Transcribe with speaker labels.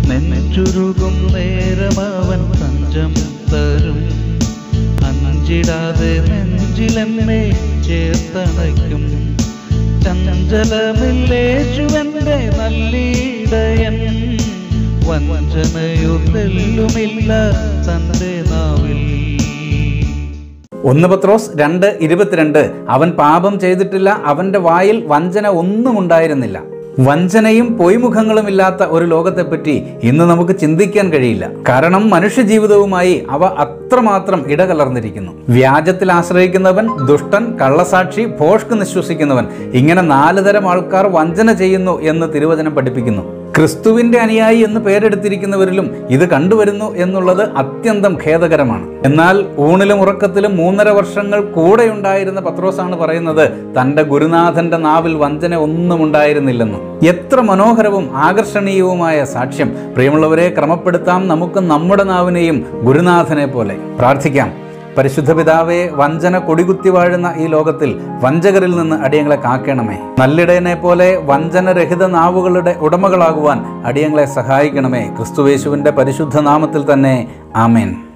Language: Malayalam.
Speaker 1: നെഞ്ചുരുകും നേരമവൻ തഞ്ചം തരും അഞ്ചിടാതെ നെഞ്ചിലെന്നെ ചേർത്തണയ്ക്കും ചഞ്ചലമില്ലേശുവന്റെ നല്ലീടയൻ വഞ്ചനയോ തെല്ലുമില്ല തന്റെ നാവിൽ
Speaker 2: ഒന്ന് പത്രോസ് രണ്ട് ഇരുപത്തിരണ്ട് അവൻ പാപം ചെയ്തിട്ടില്ല അവന്റെ വായിൽ വഞ്ചന ഒന്നും ഉണ്ടായിരുന്നില്ല വഞ്ചനയും പൊയ്മുഖങ്ങളുമില്ലാത്ത ഒരു ലോകത്തെപ്പറ്റി ഇന്ന് നമുക്ക് ചിന്തിക്കാൻ കഴിയില്ല കാരണം മനുഷ്യജീവിതവുമായി അവ അത്രമാത്രം ഇടകലർന്നിരിക്കുന്നു വ്യാജത്തിൽ ആശ്രയിക്കുന്നവൻ ദുഷ്ടൻ കള്ളസാക്ഷി ഭോഷ്ക് നിശ്വസിക്കുന്നവൻ ഇങ്ങനെ നാല് തരം ആൾക്കാർ വഞ്ചന ചെയ്യുന്നു എന്ന് തിരുവചനം പഠിപ്പിക്കുന്നു ക്രിസ്തുവിന്റെ അനുയായി എന്ന് പേരെടുത്തിരിക്കുന്നവരിലും ഇത് കണ്ടുവരുന്നു എന്നുള്ളത് അത്യന്തം ഖേദകരമാണ് എന്നാൽ ഊണിലും ഉറക്കത്തിലും മൂന്നര വർഷങ്ങൾ കൂടെയുണ്ടായിരുന്ന പത്രോസാണ് പറയുന്നത് തന്റെ ഗുരുനാഥന്റെ നാവിൽ വഞ്ചന ഒന്നും ഉണ്ടായിരുന്നില്ലെന്നും എത്ര മനോഹരവും ആകർഷണീയവുമായ സാക്ഷ്യം പ്രിയമുള്ളവരെ ക്രമപ്പെടുത്താം നമുക്ക് നമ്മുടെ നാവിനെയും ഗുരുനാഥനെ പോലെ പ്രാർത്ഥിക്കാം പരിശുദ്ധ പിതാവെ വഞ്ചന കൊടികുത്തി വാഴുന്ന ഈ ലോകത്തിൽ വഞ്ചകരിൽ നിന്ന് അടിയങ്ങളെ കാക്കണമേ നല്ലിടയനെ പോലെ വഞ്ചനരഹിത നാവുകളുടെ ഉടമകളാകുവാൻ അടിയങ്ങളെ സഹായിക്കണമേ ക്രിസ്തുവേശുവിൻ്റെ പരിശുദ്ധ നാമത്തിൽ തന്നെ ആമേൻ